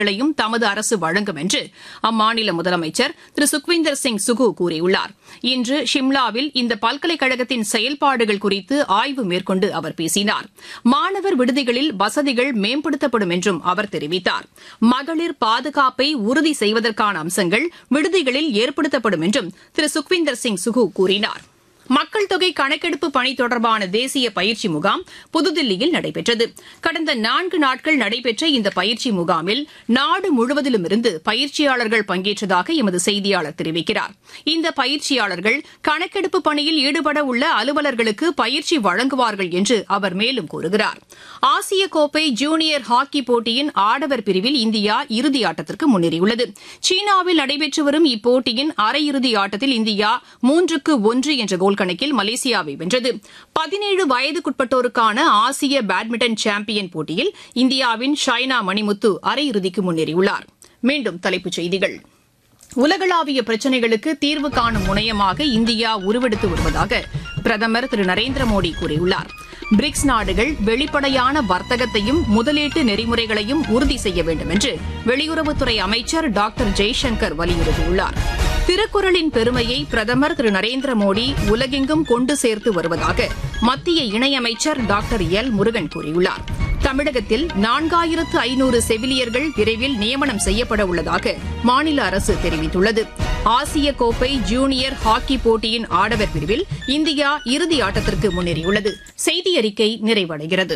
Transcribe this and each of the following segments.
ளையும் தமது அரசு வழங்கும் என்று அம்மாநில முதலமைச்சர் திரு சுக்விந்தர் சிங் சுகு கூறியுள்ளார் இன்று ஷிம்லாவில் இந்த பல்கலைக்கழகத்தின் செயல்பாடுகள் குறித்து ஆய்வு மேற்கொண்டு அவர் பேசினார் மாணவர் விடுதிகளில் வசதிகள் மேம்படுத்தப்படும் என்றும் அவர் தெரிவித்தார் மகளிர் பாதுகாப்பை உறுதி செய்வதற்கான அம்சங்கள் விடுதிகளில் ஏற்படுத்தப்படும் என்றும் திரு சுக்விந்தர் சிங் சுகு கூறினார் மக்கள் தொகை கணக்கெடுப்பு பணி தொடர்பான தேசிய பயிற்சி முகாம் புதுதில்லியில் நடைபெற்றது கடந்த நான்கு நாட்கள் நடைபெற்ற இந்த பயிற்சி முகாமில் நாடு முழுவதிலும் இருந்து பயிற்சியாளர்கள் பங்கேற்றதாக எமது செய்தியாளர் தெரிவிக்கிறார் இந்த பயிற்சியாளர்கள் கணக்கெடுப்பு பணியில் ஈடுபட உள்ள அலுவலர்களுக்கு பயிற்சி வழங்குவார்கள் என்று அவர் மேலும் கூறுகிறார் ஆசிய கோப்பை ஜூனியர் ஹாக்கி போட்டியின் ஆடவர் பிரிவில் இந்தியா இறுதி ஆட்டத்திற்கு முன்னேறியுள்ளது சீனாவில் நடைபெற்று வரும் இப்போட்டியின் அரையிறுதி ஆட்டத்தில் இந்தியா மூன்றுக்கு ஒன்று என்ற கோல் கணக்கில் மலேசியாவை வென்றது பதினேழு வயதுக்குட்பட்டோருக்கான ஆசிய பேட்மிண்டன் சாம்பியன் போட்டியில் இந்தியாவின் ஷைனா மணிமுத்து அரையிறுதிக்கு முன்னேறியுள்ளார் மீண்டும் தலைப்புச் செய்திகள் உலகளாவிய பிரச்சினைகளுக்கு தீர்வு காணும் முனையமாக இந்தியா உருவெடுத்து வருவதாக பிரதமர் திரு நரேந்திர மோடி கூறியுள்ளார் பிரிக்ஸ் நாடுகள் வெளிப்படையான வர்த்தகத்தையும் முதலீட்டு நெறிமுறைகளையும் உறுதி செய்ய வேண்டும் என்று வெளியுறவுத்துறை அமைச்சர் டாக்டர் ஜெய்சங்கர் வலியுறுத்தியுள்ளார் திருக்குறளின் பெருமையை பிரதமர் திரு நரேந்திர மோடி உலகெங்கும் கொண்டு சேர்த்து வருவதாக மத்திய இணையமைச்சர் டாக்டர் எல் முருகன் கூறியுள்ளார் தமிழகத்தில் நான்காயிரத்து ஐநூறு செவிலியர்கள் விரைவில் நியமனம் செய்யப்பட உள்ளதாக மாநில அரசு தெரிவித்துள்ளது ஆசிய கோப்பை ஜூனியர் ஹாக்கி போட்டியின் ஆடவர் பிரிவில் இந்தியா இறுதி ஆட்டத்திற்கு முன்னேறியுள்ளது செய்தி அறிக்கை நிறைவடைகிறது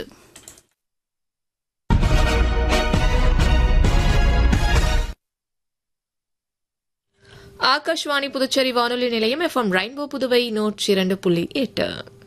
ஆகாஷ்வாணி புதுச்சேரி வானொலி நிலையம் எஃப்எம் ரெயின்போ புதுவை நூற்றி இரண்டு புள்ளி எட்டு